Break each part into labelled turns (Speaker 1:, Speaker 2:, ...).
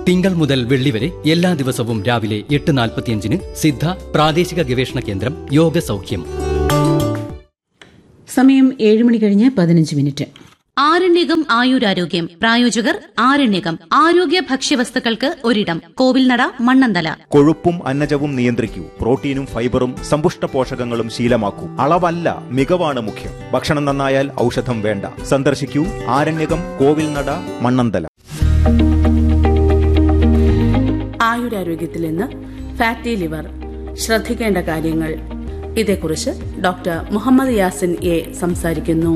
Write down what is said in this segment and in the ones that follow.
Speaker 1: തിങ്കൾ മുതൽ വെള്ളി വരെ എല്ലാ ദിവസവും രാവിലെ എട്ട് നാൽപ്പത്തിയഞ്ചിന് സിദ്ധ പ്രാദേശിക ഗവേഷണ കേന്ദ്രം യോഗ സൗഖ്യം
Speaker 2: സമയം ഏഴ് മണി കഴിഞ്ഞ് പതിനഞ്ച് മിനിറ്റ്
Speaker 3: ആരണ്യകം ആയുരാരോഗ്യം പ്രായോജകർ ആരണ്യകം ആരോഗ്യ ഭക്ഷ്യവസ്തുക്കൾക്ക് ഒരിടം കോവിൽനട മണ്ണന്തല
Speaker 4: കൊഴുപ്പും അന്നജവും നിയന്ത്രിക്കൂ പ്രോട്ടീനും ഫൈബറും സമ്പുഷ്ട പോഷകങ്ങളും ശീലമാക്കൂ അളവല്ല മികവാണ് മുഖ്യം ഭക്ഷണം നന്നായാൽ ഔഷധം വേണ്ട സന്ദർശിക്കൂ ആരണ്യകം കോവിൽനട മണ്ണന്തല
Speaker 5: ആയുരാരോഗ്യത്തിൽ നിന്ന് ഫാറ്റി ലിവർ ശ്രദ്ധിക്കേണ്ട കാര്യങ്ങൾ ഇതേക്കുറിച്ച് ഡോക്ടർ മുഹമ്മദ് യാസിൻ എ സംസാരിക്കുന്നു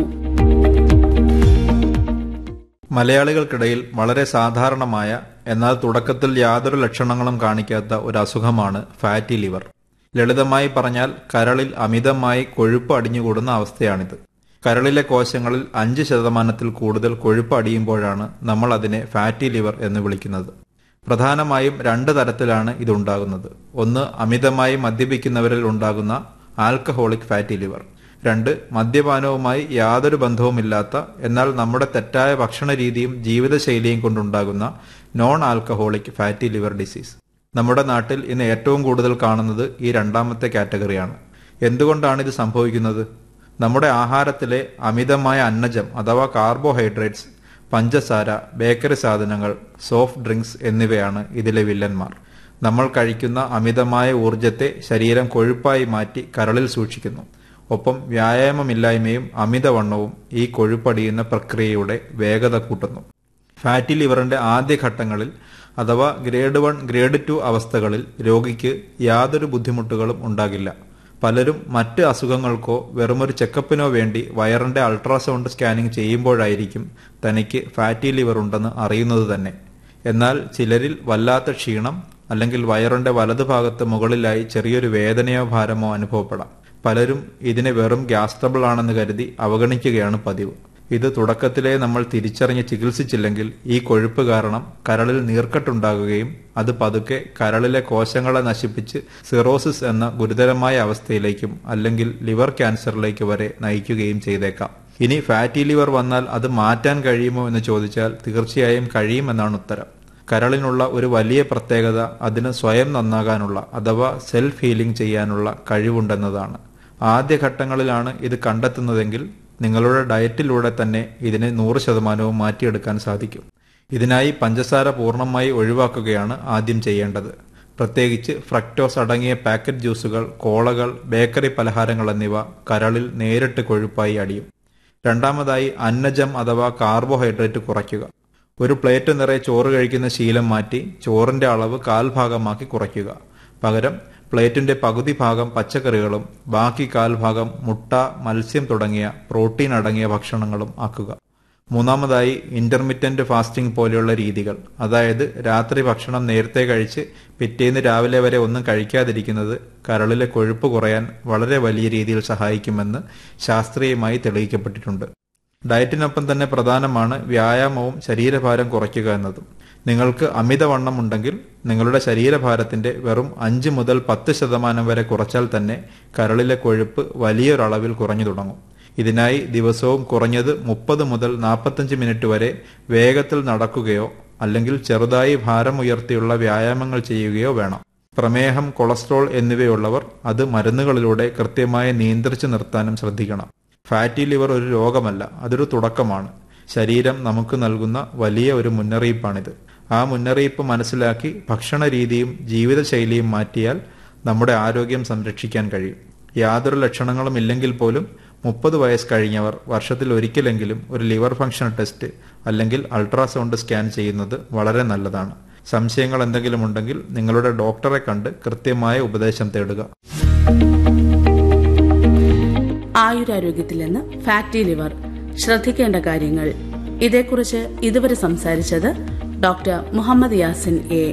Speaker 6: മലയാളികൾക്കിടയിൽ വളരെ സാധാരണമായ എന്നാൽ തുടക്കത്തിൽ യാതൊരു ലക്ഷണങ്ങളും കാണിക്കാത്ത ഒരു അസുഖമാണ് ഫാറ്റി ലിവർ ലളിതമായി പറഞ്ഞാൽ കരളിൽ അമിതമായി കൊഴുപ്പ് അടിഞ്ഞുകൂടുന്ന അവസ്ഥയാണിത് കരളിലെ കോശങ്ങളിൽ അഞ്ച് ശതമാനത്തിൽ കൂടുതൽ കൊഴുപ്പ് അടിയുമ്പോഴാണ് നമ്മൾ അതിനെ ഫാറ്റി ലിവർ എന്ന് വിളിക്കുന്നത് പ്രധാനമായും രണ്ട് തരത്തിലാണ് ഇതുണ്ടാകുന്നത് ഒന്ന് അമിതമായി മദ്യപിക്കുന്നവരിൽ ഉണ്ടാകുന്ന ആൽക്കഹോളിക് ഫാറ്റി ലിവർ രണ്ട് മദ്യപാനവുമായി യാതൊരു ബന്ധവുമില്ലാത്ത എന്നാൽ നമ്മുടെ തെറ്റായ ഭക്ഷണ രീതിയും ജീവിതശൈലിയും കൊണ്ടുണ്ടാകുന്ന non alcoholic fatty liver disease നമ്മുടെ നാട്ടിൽ ഇന്ന് ഏറ്റവും കൂടുതൽ കാണുന്നത് ഈ രണ്ടാമത്തെ കാറ്റഗറിയാണ് എന്തുകൊണ്ടാണ് ഇത് സംഭവിക്കുന്നത് നമ്മുടെ ആഹാരത്തിലെ അമിതമായ അന്നജം അഥവാ കാർബോഹൈഡ്രേറ്റ്സ് പഞ്ചസാര ബേക്കറി സാധനങ്ങൾ സോഫ്റ്റ് ഡ്രിങ്ക്സ് എന്നിവയാണ് ഇതിലെ വില്ലന്മാർ നമ്മൾ കഴിക്കുന്ന അമിതമായ ഊർജത്തെ ശരീരം കൊഴുപ്പായി മാറ്റി കരളിൽ സൂക്ഷിക്കുന്നു ഒപ്പം വ്യായാമമില്ലായ്മയും അമിതവണ്ണവും ഈ കൊഴുപ്പടിയുന്ന പ്രക്രിയയുടെ വേഗത കൂട്ടുന്നു ഫാറ്റി ലിവറിന്റെ ആദ്യഘട്ടങ്ങളിൽ അഥവാ ഗ്രേഡ് വൺ ഗ്രേഡ് ടു അവസ്ഥകളിൽ രോഗിക്ക് യാതൊരു ബുദ്ധിമുട്ടുകളും ഉണ്ടാകില്ല പലരും മറ്റ് അസുഖങ്ങൾക്കോ വെറുമൊരു ചെക്കപ്പിനോ വേണ്ടി വയറിന്റെ അൾട്രാസൗണ്ട് സ്കാനിംഗ് ചെയ്യുമ്പോഴായിരിക്കും തനിക്ക് ഫാറ്റി ലിവർ ഉണ്ടെന്ന് അറിയുന്നത് തന്നെ എന്നാൽ ചിലരിൽ വല്ലാത്ത ക്ഷീണം അല്ലെങ്കിൽ വയറിന്റെ വലതുഭാഗത്ത് മുകളിലായി ചെറിയൊരു വേദനയോ ഭാരമോ അനുഭവപ്പെടാം പലരും ഇതിനെ വെറും ഗ്യാസ് ട്രബിൾ ആണെന്ന് കരുതി അവഗണിക്കുകയാണ് പതിവ് ഇത് തുടക്കത്തിലേ നമ്മൾ തിരിച്ചറിഞ്ഞ് ചികിത്സിച്ചില്ലെങ്കിൽ ഈ കൊഴുപ്പ് കാരണം കരളിൽ നീർക്കെട്ടുണ്ടാകുകയും അത് പതുക്കെ കരളിലെ കോശങ്ങളെ നശിപ്പിച്ച് സിറോസിസ് എന്ന ഗുരുതരമായ അവസ്ഥയിലേക്കും അല്ലെങ്കിൽ ലിവർ ക്യാൻസറിലേക്ക് വരെ നയിക്കുകയും ചെയ്തേക്കാം ഇനി ഫാറ്റി ലിവർ വന്നാൽ അത് മാറ്റാൻ കഴിയുമോ എന്ന് ചോദിച്ചാൽ തീർച്ചയായും കഴിയുമെന്നാണ് ഉത്തരം കരളിനുള്ള ഒരു വലിയ പ്രത്യേകത അതിന് സ്വയം നന്നാകാനുള്ള അഥവാ സെൽഫ് ഹീലിംഗ് ചെയ്യാനുള്ള കഴിവുണ്ടെന്നതാണ് ആദ്യഘട്ടങ്ങളിലാണ് ഇത് കണ്ടെത്തുന്നതെങ്കിൽ നിങ്ങളുടെ ഡയറ്റിലൂടെ തന്നെ ഇതിനെ നൂറ് ശതമാനവും മാറ്റിയെടുക്കാൻ സാധിക്കും ഇതിനായി പഞ്ചസാര പൂർണ്ണമായി ഒഴിവാക്കുകയാണ് ആദ്യം ചെയ്യേണ്ടത് പ്രത്യേകിച്ച് ഫ്രക്ടോസ് അടങ്ങിയ പാക്കറ്റ് ജ്യൂസുകൾ കോളകൾ ബേക്കറി പലഹാരങ്ങൾ എന്നിവ കരളിൽ നേരിട്ട് കൊഴുപ്പായി അടിയും രണ്ടാമതായി അന്നജം അഥവാ കാർബോഹൈഡ്രേറ്റ് കുറയ്ക്കുക ഒരു പ്ലേറ്റ് നിറയെ ചോറ് കഴിക്കുന്ന ശീലം മാറ്റി ചോറിന്റെ അളവ് കാൽഭാഗമാക്കി കുറയ്ക്കുക പകരം പ്ലേറ്റിന്റെ പകുതി ഭാഗം പച്ചക്കറികളും ബാക്കി കാൽഭാഗം മുട്ട മത്സ്യം തുടങ്ങിയ പ്രോട്ടീൻ അടങ്ങിയ ഭക്ഷണങ്ങളും ആക്കുക മൂന്നാമതായി ഇന്റർമിറ്റന്റ് ഫാസ്റ്റിംഗ് പോലെയുള്ള രീതികൾ അതായത് രാത്രി ഭക്ഷണം നേരത്തെ കഴിച്ച് പിറ്റേന്ന് രാവിലെ വരെ ഒന്നും കഴിക്കാതിരിക്കുന്നത് കരളിലെ കൊഴുപ്പ് കുറയാൻ വളരെ വലിയ രീതിയിൽ സഹായിക്കുമെന്ന് ശാസ്ത്രീയമായി തെളിയിക്കപ്പെട്ടിട്ടുണ്ട് ഡയറ്റിനൊപ്പം തന്നെ പ്രധാനമാണ് വ്യായാമവും ശരീരഭാരം കുറയ്ക്കുക എന്നതും നിങ്ങൾക്ക് അമിതവണ്ണം ഉണ്ടെങ്കിൽ നിങ്ങളുടെ ശരീരഭാരത്തിന്റെ വെറും അഞ്ച് മുതൽ പത്ത് ശതമാനം വരെ കുറച്ചാൽ തന്നെ കരളിലെ കൊഴുപ്പ് വലിയൊരളവിൽ കുറഞ്ഞു തുടങ്ങും ഇതിനായി ദിവസവും കുറഞ്ഞത് മുപ്പത് മുതൽ നാൽപ്പത്തഞ്ച് മിനിറ്റ് വരെ വേഗത്തിൽ നടക്കുകയോ അല്ലെങ്കിൽ ചെറുതായി ഭാരം ഉയർത്തിയുള്ള വ്യായാമങ്ങൾ ചെയ്യുകയോ വേണം പ്രമേഹം കൊളസ്ട്രോൾ എന്നിവയുള്ളവർ അത് മരുന്നുകളിലൂടെ കൃത്യമായി നിയന്ത്രിച്ചു നിർത്താനും ശ്രദ്ധിക്കണം ഫാറ്റി ലിവർ ഒരു രോഗമല്ല അതൊരു തുടക്കമാണ് ശരീരം നമുക്ക് നൽകുന്ന വലിയ ഒരു മുന്നറിയിപ്പാണിത് ആ മുന്നറിയിപ്പ് മനസ്സിലാക്കി ഭക്ഷണ രീതിയും ജീവിതശൈലിയും മാറ്റിയാൽ നമ്മുടെ ആരോഗ്യം സംരക്ഷിക്കാൻ കഴിയും യാതൊരു ലക്ഷണങ്ങളും ഇല്ലെങ്കിൽ പോലും മുപ്പത് വയസ്സ് കഴിഞ്ഞവർ വർഷത്തിൽ ഒരിക്കലെങ്കിലും ഒരു ലിവർ ഫംഗ്ഷൻ ടെസ്റ്റ് അല്ലെങ്കിൽ അൾട്രാസൗണ്ട് സ്കാൻ ചെയ്യുന്നത് വളരെ നല്ലതാണ് സംശയങ്ങൾ എന്തെങ്കിലും ഉണ്ടെങ്കിൽ നിങ്ങളുടെ ഡോക്ടറെ കണ്ട് കൃത്യമായ ഉപദേശം തേടുക
Speaker 5: ആയുരാരോഗ്യത്തിൽ നിന്ന് ഫാറ്റി ലിവർ ശ്രദ്ധിക്കേണ്ട കാര്യങ്ങൾ ഇതേക്കുറിച്ച് ഇതുവരെ സംസാരിച്ചത് ഡോക്ടർ മുഹമ്മദ് യാസിൻ എ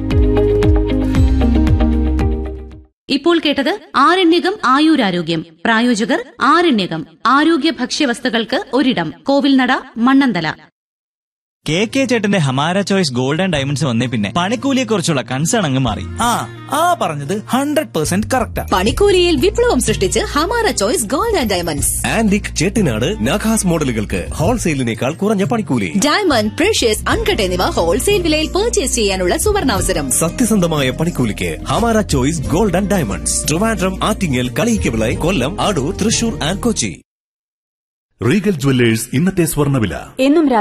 Speaker 3: ഇപ്പോൾ കേട്ടത് ആരണ്യകം ആയുരാരോഗ്യം പ്രായോജകർ ആരണ്യകം ആരോഗ്യ ഭക്ഷ്യവസ്തുക്കൾക്ക് ഒരിടം കോവിൽനട മണ്ണന്തല
Speaker 7: കെ കെ ചേട്ടന്റെ ഹമാര ചോയ്സ് ഗോൾഡ് ആൻഡ് ഡയമണ്ട്സ് വന്നേ പിന്നെ പണിക്കൂലിയെ കുറിച്ചുള്ള കൺസേൺ അങ്ങ് മാറി
Speaker 8: ആ ആ പറഞ്ഞത് ഹൺഡ്രഡ് പെർസെന്റ് കറക്റ്റാ
Speaker 9: പണിക്കൂലിയിൽ വിപ്ലവം സൃഷ്ടിച്ച് Hamara choice gold and diamonds
Speaker 10: antique Chettinad നഖാസ് മോഡലുകൾക്ക് ഹോൾസെയിലിനേക്കാൾ കുറഞ്ഞ പണിക്കൂലി
Speaker 9: ഡയമണ്ട് പ്രഷ്യസ് അൺകട്ട് എന്നിവ ഹോൾസെയിൽ വിലയിൽ പർച്ചേസ് ചെയ്യാനുള്ള സുവർണാവസരം
Speaker 10: സത്യസന്ധമായ പണിക്കൂലിക്ക് Hamara choice gold and diamonds Trivandrum Attingal Kaliyakkavilai Kollam Adoor Thrissur and Kochi
Speaker 11: Regal jewellers ഇന്നത്തെ സ്വർണ്ണവില
Speaker 12: എന്നും